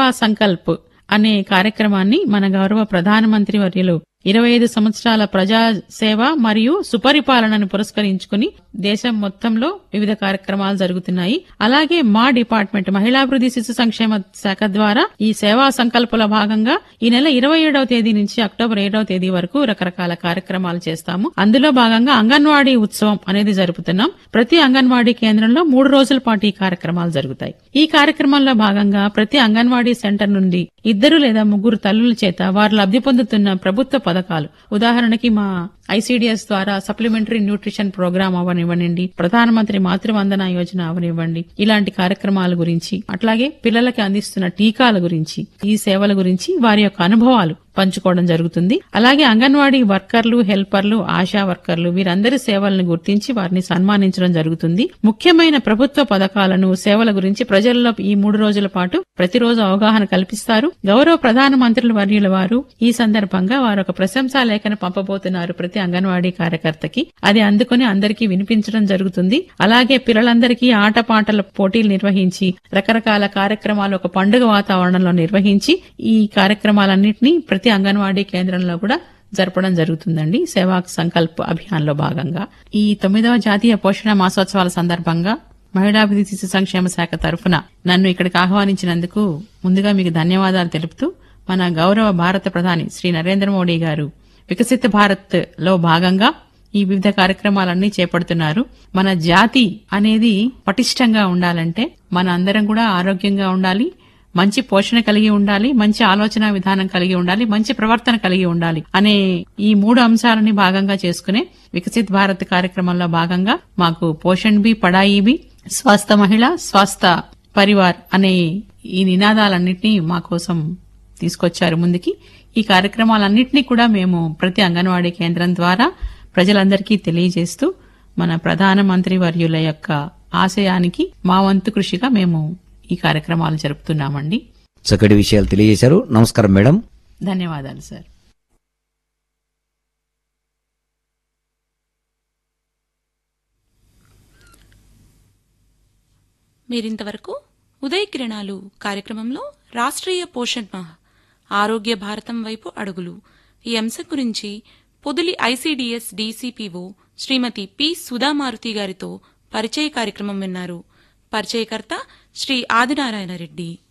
సేవా సంకల్ప్ అనే కార్యక్రమాన్ని మన గౌరవ ప్రధానమంత్రి వర్యులు ఇరవై ఐదు సంవత్సరాల ప్రజా సేవ మరియు సుపరిపాలనను పురస్కరించుకుని దేశం మొత్తంలో వివిధ కార్యక్రమాలు జరుగుతున్నాయి అలాగే మా డిపార్ట్మెంట్ మహిళాభివృద్ధి శిశు సంక్షేమ శాఖ ద్వారా ఈ సేవా సంకల్పంలో భాగంగా ఈ నెల ఇరవై ఏడవ తేదీ నుంచి అక్టోబర్ ఏడవ తేదీ వరకు రకరకాల కార్యక్రమాలు చేస్తాము అందులో భాగంగా అంగన్వాడీ ఉత్సవం అనేది జరుపుతున్నాం ప్రతి అంగన్వాడీ కేంద్రంలో మూడు రోజుల పాటు ఈ కార్యక్రమాలు జరుగుతాయి ఈ కార్యక్రమంలో భాగంగా ప్రతి అంగన్వాడీ సెంటర్ నుండి ఇద్దరు లేదా ముగ్గురు తల్లుల చేత వారు లబ్ధి పొందుతున్న ప్రభుత్వ పథకాలు ఉదాహరణకి మా ఐసీడీఎస్ ద్వారా సప్లిమెంటరీ న్యూట్రిషన్ ప్రోగ్రామ్ అవనివ్వనండి ప్రధానమంత్రి మాతృవందన యోజన అవనివ్వండి ఇలాంటి కార్యక్రమాల గురించి అట్లాగే పిల్లలకి అందిస్తున్న టీకాల గురించి ఈ సేవల గురించి వారి యొక్క అనుభవాలు పంచుకోవడం జరుగుతుంది అలాగే అంగన్వాడీ వర్కర్లు హెల్పర్లు ఆశా వర్కర్లు వీరందరి సేవలను గుర్తించి వారిని సన్మానించడం జరుగుతుంది ముఖ్యమైన ప్రభుత్వ పథకాలను సేవల గురించి ప్రజల్లో ఈ మూడు రోజుల పాటు ప్రతిరోజు అవగాహన కల్పిస్తారు గౌరవ ప్రధాన మంత్రుల వర్యుల వారు ఈ సందర్భంగా వారు ఒక ప్రశంసా లేఖను పంపబోతున్నారు ప్రతి అంగన్వాడీ కార్యకర్తకి అది అందుకుని అందరికీ వినిపించడం జరుగుతుంది అలాగే పిల్లలందరికీ ఆటపాటల పోటీలు నిర్వహించి రకరకాల కార్యక్రమాలు ఒక పండుగ వాతావరణంలో నిర్వహించి ఈ కార్యక్రమాలన్నింటినీ ప్రతి అంగన్వాడీ కేంద్రంలో కూడా జరపడం జరుగుతుందండి సేవా సంకల్ప్ అభియాన్ లో భాగంగా ఈ తొమ్మిదవ జాతీయ పోషణ మాసోత్సవాల సందర్భంగా మహిళాభివృద్ధి శిశు సంక్షేమ శాఖ తరఫున నన్ను ఇక్కడికి ఆహ్వానించినందుకు ముందుగా మీకు ధన్యవాదాలు తెలుపుతూ మన గౌరవ భారత ప్రధాని శ్రీ నరేంద్ర మోడీ గారు వికసిత భారత్ లో భాగంగా ఈ వివిధ కార్యక్రమాలన్నీ చేపడుతున్నారు మన జాతి అనేది పటిష్టంగా ఉండాలంటే మన అందరం కూడా ఆరోగ్యంగా ఉండాలి మంచి పోషణ కలిగి ఉండాలి మంచి ఆలోచన విధానం కలిగి ఉండాలి మంచి ప్రవర్తన కలిగి ఉండాలి అనే ఈ మూడు అంశాలని భాగంగా చేసుకునే వికసిత్ భారత్ కార్యక్రమంలో భాగంగా మాకు పోషణ్ బి పడాయి బి స్వస్థ మహిళ స్వస్థ పరివార్ అనే ఈ నినాదాలన్నింటినీ మా కోసం తీసుకొచ్చారు ముందుకి ఈ కార్యక్రమాలన్నింటినీ కూడా మేము ప్రతి అంగన్వాడీ కేంద్రం ద్వారా ప్రజలందరికీ తెలియజేస్తూ మన ప్రధానమంత్రి వర్యుల యొక్క ఆశయానికి మా వంతు కృషిగా మేము ఈ కార్యక్రమాలు జరుపుతున్నామండి చక్కటి విషయాలు తెలియజేశారు నమస్కారం మేడం ధన్యవాదాలు సార్ మీరింతవరకు ఉదయ కిరణాలు కార్యక్రమంలో రాష్ట్రీయ పోషణ్ మాహ్ ఆరోగ్య భారతం వైపు అడుగులు ఈ అంశం గురించి Podili ICDS DCPO Shrimati P Sudhamaruthi గారితో పరిచయ కార్యక్రమం విన్నారు పరిచయకర్త శ్రీ ఆదినారాయణ రెడ్డి